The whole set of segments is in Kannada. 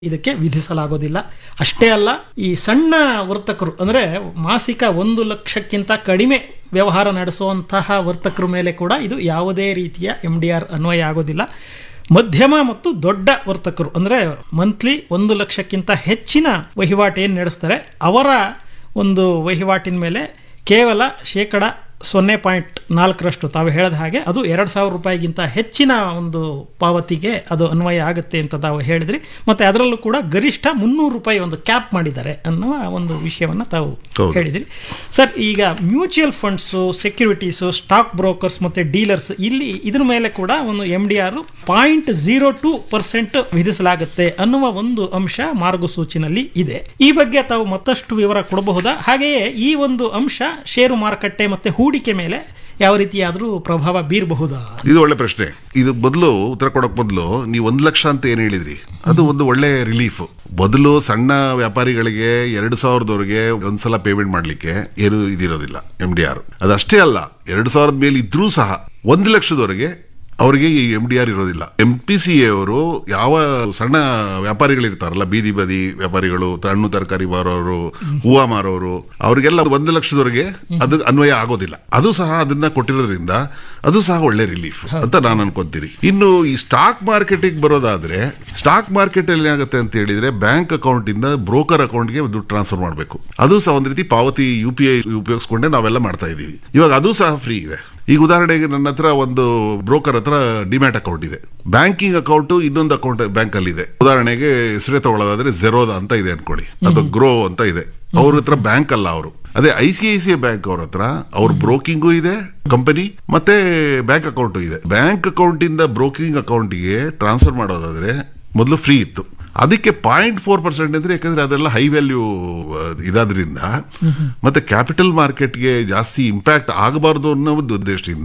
ಇದಕ್ಕೆ ವಿಧಿಸಲಾಗೋದಿಲ್ಲ ಅಷ್ಟೇ ಅಲ್ಲ ಈ ಸಣ್ಣ ವರ್ತಕರು ಅಂದರೆ ಮಾಸಿಕ ಒಂದು ಲಕ್ಷಕ್ಕಿಂತ ಕಡಿಮೆ ವ್ಯವಹಾರ ನಡೆಸುವಂತಹ ವರ್ತಕರ ಮೇಲೆ ಕೂಡ ಇದು ಯಾವುದೇ ರೀತಿಯ ಎಂ ಡಿ ಆರ್ ಅನ್ವಯ ಆಗೋದಿಲ್ಲ ಮಧ್ಯಮ ಮತ್ತು ದೊಡ್ಡ ವರ್ತಕರು ಅಂದರೆ ಮಂತ್ಲಿ ಒಂದು ಲಕ್ಷಕ್ಕಿಂತ ಹೆಚ್ಚಿನ ವಹಿವಾಟು ಏನು ನಡೆಸ್ತಾರೆ ಅವರ ಒಂದು ವಹಿವಾಟಿನ ಮೇಲೆ ಕೇವಲ ಶೇಕಡ ಸೊನ್ನೆ ಪಾಯಿಂಟ್ ನಾಲ್ಕರಷ್ಟು ತಾವು ಹೇಳಿದ ಹಾಗೆ ಅದು ಎರಡು ಸಾವಿರ ರೂಪಾಯಿಗಿಂತ ಹೆಚ್ಚಿನ ಒಂದು ಪಾವತಿಗೆ ಅದು ಅನ್ವಯ ಆಗುತ್ತೆ ಅಂತ ತಾವು ಹೇಳಿದ್ರಿ ಮತ್ತೆ ಅದರಲ್ಲೂ ಕೂಡ ಗರಿಷ್ಠ ಮುನ್ನೂರು ರೂಪಾಯಿ ಒಂದು ಕ್ಯಾಪ್ ಮಾಡಿದ್ದಾರೆ ಅನ್ನುವ ಒಂದು ವಿಷಯವನ್ನು ತಾವು ಹೌದು. ಹೇಳಿದ್ರಿ ಸರ್ ಈಗ mutual funds securities stock brokers ಮತ್ತೆ ಡೀಲರ್ಸ್ ಇಲ್ಲಿ ಇದ್ರ ಮೇಲೆ ಕೂಡ ಒಂದು M D R point zero two percent ವಿಧಿಸಲಾಗುತ್ತೆ ಅನ್ನುವ ಒಂದು ಅಂಶ ಮಾರ್ಗಸೂಚಿನಲ್ಲಿ ಇದೆ ಈ ಬಗ್ಗೆ ತಾವು ಮತ್ತಷ್ಟು ವಿವರ ಕೊಡಬಹುದಾ ಹಾಗೆಯೇ ಈ ಒಂದು ಅಂಶ ಷೇರು ಮಾರುಕಟ್ಟೆ ಮತ್ತೆ ಹೂಡಿಕೆ ಮೇಲೆ ಯಾವ ರೀತಿಯಾದರೂ ಪ್ರಭಾವ ಬೀರಬಹುದಾ ಇದು ಒಳ್ಳೆ ಪ್ರಶ್ನೆ ಇದು ಬದಲು ಉತ್ತರ ಕೊಡೋಕ್ ಬದಲು ನೀವು ಒಂದು ಲಕ್ಷ ಅಂತ ಏನು ಹೇಳಿದ್ರಿ ಅದು ಒಂದು ಒಳ್ಳೆ ರಿಲೀಫ್ ಬದಲು ಸಣ್ಣ ವ್ಯಾಪಾರಿಗಳಿಗೆ ಎರಡು ಸಾವಿರದವರೆಗೆ ಒಂದ್ಸಲ ಪೇಮೆಂಟ್ ಮಾಡ್ಲಿಕ್ಕೆ ಏನು ಇದಿರೋದಿಲ್ಲ ಎಂ ಡಿ ಆರ್ ಅದಷ್ಟೇ ಅಲ್ಲ ಎರಡು ಸಾವಿರದ ಮೇಲೆ ಇದ್ರೂ ಸಹ ಒಂದು ಲಕ್ಷದವರೆಗೆ ಅವರಿಗೆ ಈ ಎಂ ಡಿ ಆರ್ ಇರೋದಿಲ್ಲ ಎಂ ಪಿ ಸಿ ಅವರು ಯಾವ ಸಣ್ಣ ವ್ಯಾಪಾರಿಗಳಿರ್ತಾರಲ್ಲ ಬೀದಿ ಬದಿ ವ್ಯಾಪಾರಿಗಳು ಹಣ್ಣು ತರಕಾರಿ ಮಾರೋರು ಹೂವ ಮಾರೋರು ಅವರಿಗೆಲ್ಲ ಒಂದು ಲಕ್ಷದವರೆಗೆ ಅದು ಅನ್ವಯ ಆಗೋದಿಲ್ಲ ಅದು ಸಹ ಅದನ್ನ ಕೊಟ್ಟಿರೋದ್ರಿಂದ ಅದು ಸಹ ಒಳ್ಳೆ ರಿಲೀಫ್ ಅಂತ ನಾನು ಅನ್ಕೊಂತೀನಿ ಇನ್ನು ಈ ಸ್ಟಾಕ್ ಮಾರ್ಕೆಟಿಗೆ ಬರೋದಾದ್ರೆ ಸ್ಟಾಕ್ ಮಾರ್ಕೆಟ್ ಅಲ್ಲಿ ಏನಾಗುತ್ತೆ ಅಂತ ಹೇಳಿದ್ರೆ ಬ್ಯಾಂಕ್ ಅಕೌಂಟ್ ಇಂದ ಬ್ರೋಕರ್ ಅಕೌಂಟ್ಗೆ ದುಡ್ಡು ಟ್ರಾನ್ಸ್ಫರ್ ಮಾಡಬೇಕು ಅದು ಸಹ ಒಂದು ರೀತಿ ಪಾವತಿ ಯು ಪಿ ಐ ಉಪಯೋಗಿಸ್ಕೊಂಡೆ ನಾವೆಲ್ಲ ಮಾಡ್ತಾ ಇದೀವಿ ಇವಾಗ ಅದು ಸಹ ಫ್ರೀ ಇದೆ ಈಗ ಉದಾಹರಣೆಗೆ ನನ್ನ ಹತ್ರ ಒಂದು ಬ್ರೋಕರ್ ಹತ್ರ ಡಿಮ್ಯಾಟ್ ಅಕೌಂಟ್ ಇದೆ ಬ್ಯಾಂಕಿಂಗ್ ಅಕೌಂಟ್ ಇನ್ನೊಂದು ಅಕೌಂಟ್ ಬ್ಯಾಂಕ್ ಅಲ್ಲಿ ಇದೆ ಉದಾಹರಣೆಗೆ ಹೆಸರೇ ತಗೊಳ್ಳೋದಾದ್ರೆ ಜೆರೋದಾ ಅಂತ ಇದೆ ಅನ್ಕೊಳ್ಳಿ ಅದು ಗ್ರೋ ಅಂತ ಇದೆ ಅವ್ರ ಹತ್ರ ಬ್ಯಾಂಕ್ ಅಲ್ಲ ಅವರು ಅದೇ I C I C I bank ಅವ್ರ ಹತ್ರ ಅವ್ರ ಬ್ರೋಕಿಂಗು ಇದೆ ಕಂಪನಿ ಮತ್ತೆ ಬ್ಯಾಂಕ್ ಅಕೌಂಟು ಇದೆ ಬ್ಯಾಂಕ್ ಅಕೌಂಟ್ ಇಂದ ಬ್ರೋಕಿಂಗ್ ಅಕೌಂಟ್ಗೆ ಟ್ರಾನ್ಸ್ಫರ್ ಮಾಡೋದಾದ್ರೆ ಮೊದಲು ಫ್ರೀ ಇತ್ತು ಅದಕ್ಕೆ ಪಾಯಿಂಟ್ ಫೋರ್ ಪರ್ಸೆಂಟ್ ಅಂದ್ರೆ ಯಾಕಂದ್ರೆ ಅದೆಲ್ಲ ಹೈ ವ್ಯಾಲ್ಯೂ ಇದಾದ್ರಿಂದ ಮತ್ತೆ ಕ್ಯಾಪಿಟಲ್ ಮಾರ್ಕೆಟ್ಗೆ ಜಾಸ್ತಿ ಇಂಪ್ಯಾಕ್ಟ್ ಆಗಬಾರ್ದು ಅನ್ನೋ ಒಂದು ಉದ್ದೇಶದಿಂದ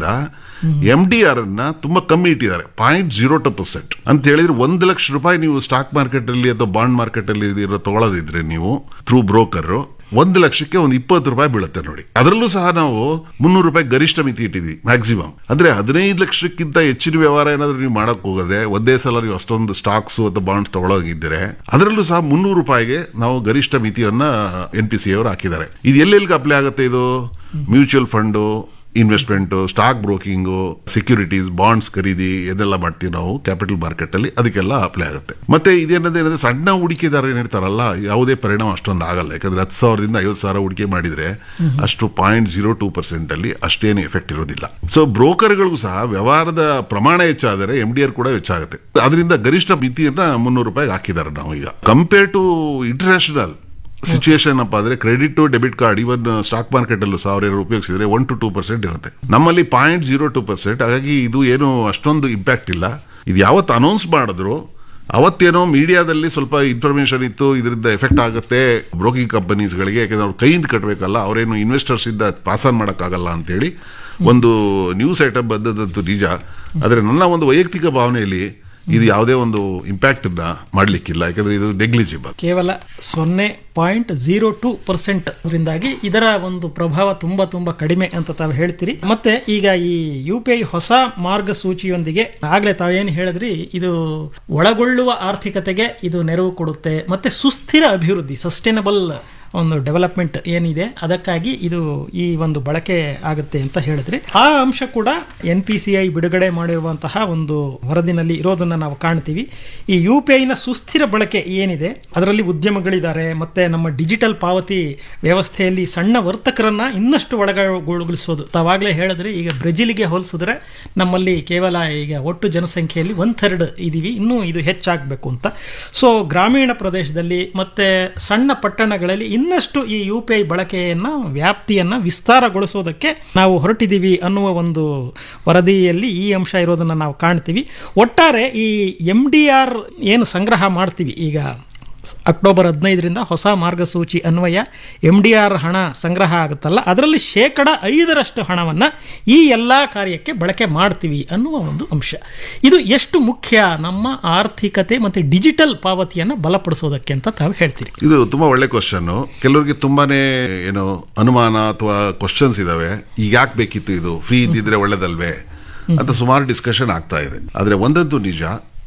ಎಂ ಡಿ ಆರ್ ಅನ್ನ ತುಂಬಾ ಕಮ್ಮಿ ಇಟ್ಟಿದ್ದಾರೆ ಪಾಯಿಂಟ್ ಜೀರೋ ಟು ಪರ್ಸೆಂಟ್ ಅಂತ ಹೇಳಿದ್ರೆ ಒಂದು ಲಕ್ಷ ರೂಪಾಯಿ ನೀವು ಸ್ಟಾಕ್ ಮಾರ್ಕೆಟ್ ಅಲ್ಲಿ ಅಥವಾ ಬಾಂಡ್ ಮಾರ್ಕೆಟ್ ಅಲ್ಲಿ ಇರೋ ತಗೊಳ್ಳೋದಿದ್ರೆ ನೀವು ಥ್ರೂ ಬ್ರೋಕರ್ ಒಂದು ಲಕ್ಷಕ್ಕೆ ಒಂದು ಇಪ್ಪತ್ತು ರೂಪಾಯಿ ಬೀಳುತ್ತೆ ನೋಡಿ ಅದರಲ್ಲೂ ಸಹ ನಾವು ಮುನ್ನೂರು ರೂಪಾಯಿ ಗರಿಷ್ಠ ಮಿತಿ ಇಟ್ಟಿದ್ವಿ ಮ್ಯಾಕ್ಸಿಮಮ್ ಅಂದ್ರೆ ಹದಿನೈದು ಲಕ್ಷಕ್ಕಿಂತ ಹೆಚ್ಚಿನ ವ್ಯವಹಾರ ಏನಾದ್ರೂ ನೀವು ಮಾಡಕ್ ಹೋಗದೆ ಒಂದೇ ಸಲ ನೀವು ಅಷ್ಟೊಂದು ಸ್ಟಾಕ್ಸ್ ಅಥವಾ ಬಾಂಡ್ಸ್ ತಗೊಳೋಗಿದ್ದರೆ ಅದರಲ್ಲೂ ಸಹ ಮುನ್ನೂರು ರೂಪಾಯಿಗೆ ನಾವು ಗರಿಷ್ಠ ಮಿತಿಯನ್ನ ಎನ್ ಪಿ ಸಿ ಅವರು ಹಾಕಿದ್ದಾರೆ ಇದು ಎಲ್ಲೆಲ್ಲಿಗೆ ಅಪ್ಲೈ ಆಗುತ್ತೆ ಇದು mutual fund investment stock broking securities bonds ಖರೀದಿ ಇದೆಲ್ಲ ಮಾಡ್ತೀವಿ ನಾವು ಕ್ಯಾಪಿಟಲ್ ಮಾರ್ಕೆಟ್ ಅಲ್ಲಿ ಅದಕ್ಕೆಲ್ಲ ಅಪ್ಲೈ ಆಗುತ್ತೆ ಮತ್ತೆ ಇದೇನಂದ್ರೆ ಏನಂದ್ರೆ ಸಣ್ಣ ಹೂಡಿಕೆದಾರ ಏನಿರ್ತಾರಲ್ಲ ಯಾವುದೇ ಪರಿಣಾಮ ಅಷ್ಟೊಂದು ಆಗಲ್ಲ ಯಾಕಂದ್ರೆ ಹತ್ತು ಸಾವಿರದಿಂದ ಐವತ್ತು ಸಾವಿರ ಹೂಡಿಕೆ ಮಾಡಿದ್ರೆ ಅಷ್ಟು ಪಾಯಿಂಟ್ ಜೀರೋ ಟೂ ಪರ್ಸೆಂಟ್ ಅಲ್ಲಿ ಅಷ್ಟೇನು ಎಫೆಕ್ಟ್ ಇರೋದಿಲ್ಲ ಸೊ ಬ್ರೋಕರ್ಗಳಿಗೂ ಸಹ ವ್ಯವಹಾರದ ಪ್ರಮಾಣ ಹೆಚ್ಚಾದರೆ ಎಂ ಡಿ ಆರ್ ಕೂಡ ಹೆಚ್ಚಾಗುತ್ತೆ ಅದರಿಂದ ಗರಿಷ್ಠ ಮಿತಿಯನ್ನ ಮುನ್ನೂರು ರೂಪಾಯಿಗೆ ಹಾಕಿದ್ದಾರೆ ನಾವು ಈಗ ಕಂಪೇರ್ ಟು ಇಂಟರ್ನ್ಯಾಷನಲ್ ಸಿಚುಯೇಷನ್ ಅಪ್ಪ ಅಂದ್ರೆ credit to debit card even stock market ಅಲ್ಲೂ ಸಾವಿರ ಉಪಯೋಗಿಸಿದ್ರೆ ಒನ್ ಟು ಟೂ ಪರ್ಸೆಂಟ್ ಇರುತ್ತೆ ನಮ್ಮಲ್ಲಿ ಪಾಯಿಂಟ್ ಜೀರೋ ಟೂ ಪರ್ಸೆಂಟ್ ಹಾಗಾಗಿ ಇದು ಏನು ಅಷ್ಟೊಂದು ಇಂಪ್ಯಾಕ್ಟ್ ಇಲ್ಲ ಇದು ಯಾವತ್ತು ಅನೌನ್ಸ್ ಮಾಡಿದ್ರು ಅವತ್ತೇನೋ ಮೀಡಿಯಾದಲ್ಲಿ ಸ್ವಲ್ಪ ಇನ್ಫಾರ್ಮೇಶನ್ ಇತ್ತು ಇದರಿಂದ ಎಫೆಕ್ಟ್ ಆಗುತ್ತೆ ಬ್ರೋಕಿಂಗ್ ಕಂಪನೀಸ್ಗಳಿಗೆ ಯಾಕಂದ್ರೆ ಅವ್ರು ಕೈಯಿಂದ ಕಟ್ಟಬೇಕಲ್ಲ ಅವರೇನು ಇನ್ವೆಸ್ಟರ್ಸ್ ಇಂದ ಪಾಸ್ ಆನ್ ಮಾಡೋಕ್ಕಾಗಲ್ಲ ಅಂತೇಳಿ ಒಂದು ನ್ಯೂಸ್ ಐಟಮ್ ಬಂದದಂತೂ ನಿಜ ಆದರೆ ನನ್ನ ಒಂದು ವೈಯಕ್ತಿಕ ಭಾವನೆಯಲ್ಲಿ ಇದು ಯಾವುದೇ ಒಂದು ಇಂಪ್ಯಾಕ್ಟ್ ಮಾಡ್ಲಿಕ್ಕಿಲ್ಲ ಯಾಕಂದ್ರೆ ಇದು ನೆಗ್ಲಿಜಿಬಲ್ ಕೇವಲ ಸೊನ್ನೆ ಪಾಯಿಂಟ್ ಜೀರೋ ಟು ಪರ್ಸೆಂಟ್ ರಿಂದಾಗಿ ಇದರ ಒಂದು ಪ್ರಭಾವ ತುಂಬಾ ತುಂಬಾ ಕಡಿಮೆ ಅಂತ ತಾವು ಹೇಳ್ತೀರಿ ಮತ್ತೆ ಈಗ ಈ ಯು ಪಿ ಐ ಹೊಸ ಮಾರ್ಗಸೂಚಿಯೊಂದಿಗೆ ಆಗ್ಲೇ ತಾವೇನು ಹೇಳಿದ್ರಿ ಇದು ಒಳಗೊಳ್ಳುವ ಆರ್ಥಿಕತೆಗೆ ಇದು ನೆರವು ಕೊಡುತ್ತೆ ಮತ್ತೆ ಸುಸ್ಥಿರ ಅಭಿವೃದ್ಧಿ ಸಸ್ಟೈನಬಲ್ ಒಂದು ಡೆವಲಪ್ಮೆಂಟ್ ಏನಿದೆ ಅದಕ್ಕಾಗಿ ಇದು ಈ ಒಂದು ಬಳಕೆ ಆಗುತ್ತೆ ಅಂತ ಹೇಳಿದ್ರಿ ಆ ಅಂಶ ಕೂಡ ಎನ್ ಪಿ ಸಿ ಐ ಬಿಡುಗಡೆ ಮಾಡಿರುವಂತಹ ಒಂದು ವರದಿನಲ್ಲಿ ಇರೋದನ್ನ ನಾವು ಕಾಣ್ತೀವಿ ಈ ಯು ಪಿ ಐನ ಸುಸ್ಥಿರ ಬಳಕೆ ಏನಿದೆ ಅದರಲ್ಲಿ ಉದ್ಯಮಗಳಿದ್ದಾರೆ ಮತ್ತೆ ನಮ್ಮ ಡಿಜಿಟಲ್ ಪಾವತಿ ವ್ಯವಸ್ಥೆಯಲ್ಲಿ ಸಣ್ಣ ವರ್ತಕರನ್ನ ಇನ್ನಷ್ಟು ಒಳಗೊಳಗೊಳಿಸೋದು ತಾವಾಗಲೇ ಹೇಳಿದ್ರಿ ಈಗ ಬ್ರೆಜಿಲ್ಗೆ ಹೋಲಿಸಿದ್ರೆ ನಮ್ಮಲ್ಲಿ ಕೇವಲ ಈಗ ಒಟ್ಟು ಜನಸಂಖ್ಯೆಯಲ್ಲಿ ಒನ್ ಥರ್ಡ್ ಇದೀವಿ ಇನ್ನೂ ಇದು ಹೆಚ್ಚಾಗಬೇಕು ಅಂತ ಸೊ ಗ್ರಾಮೀಣ ಪ್ರದೇಶದಲ್ಲಿ ಮತ್ತೆ ಸಣ್ಣ ಪಟ್ಟಣಗಳಲ್ಲಿ ಇನ್ನಷ್ಟು ಈ ಯು ಪಿ ಐ ಬಳಕೆಯನ್ನ ವ್ಯಾಪ್ತಿಯನ್ನ ವಿಸ್ತಾರಗೊಳಿಸೋದಕ್ಕೆ ನಾವು ಹೊರಟಿದ್ದೀವಿ ಅನ್ನುವ ಒಂದು ವರದಿಯಲ್ಲಿ ಈ ಅಂಶ ಇರೋದನ್ನ ನಾವು ಕಾಣ್ತೀವಿ ಒಟ್ಟಾರೆ ಈ ಎಂ ಡಿ ಆರ್ ಏನು ಸಂಗ್ರಹ ಮಾಡ್ತೀವಿ ಈಗ ಅಕ್ಟೋಬರ್ ಹದಿನೈದರಿಂದ ಹೊಸ ಮಾರ್ಗಸೂಚಿ ಅನ್ವಯ ಎಂ ಡಿ ಆರ್ ಹಣ ಸಂಗ್ರಹ ಆಗುತ್ತಲ್ಲ ಅದರಲ್ಲಿ ಶೇಕಡ ಐದರಷ್ಟು ಹಣವನ್ನು ಈ ಎಲ್ಲ ಕಾರ್ಯಕ್ಕೆ ಬಳಕೆ ಮಾಡ್ತೀವಿ ಅನ್ನುವ ಒಂದು ಅಂಶ ಇದು ಎಷ್ಟು ಮುಖ್ಯ ನಮ್ಮ ಆರ್ಥಿಕತೆ ಮತ್ತು ಡಿಜಿಟಲ್ ಪಾವತಿಯನ್ನು ಬಲಪಡಿಸೋದಕ್ಕೆ ಅಂತ ತಾವು ಹೇಳ್ತೀರಿ ಇದು ತುಂಬಾ ಒಳ್ಳೆ ಕ್ವಶನ್ ಕೆಲವರಿಗೆ ತುಂಬಾನೇ ಏನು ಅನುಮಾನ ಅಥವಾ ಕ್ವಶನ್ಸ್ ಇದಾವೆ ಈಗ ಯಾಕೆ ಬೇಕಿತ್ತು ಇದು ಫ್ರೀ ಇದ್ದಿದ್ರೆ ಒಳ್ಳೇದಲ್ವೇ ಅಂತ ಸುಮಾರು ಡಿಸ್ಕಷನ್ ಆಗ್ತಾ ಇದೆ ಆದ್ರೆ ಒಂದಂತೂ ನಿಜ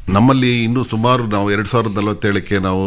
ನಮ್ಮಲ್ಲಿ ಇನ್ನು ಸುಮಾರು ನಾವು ಎರಡ್ ಸಾವಿರದ ನಲವತ್ತೇಳಕ್ಕೆ ನಾವು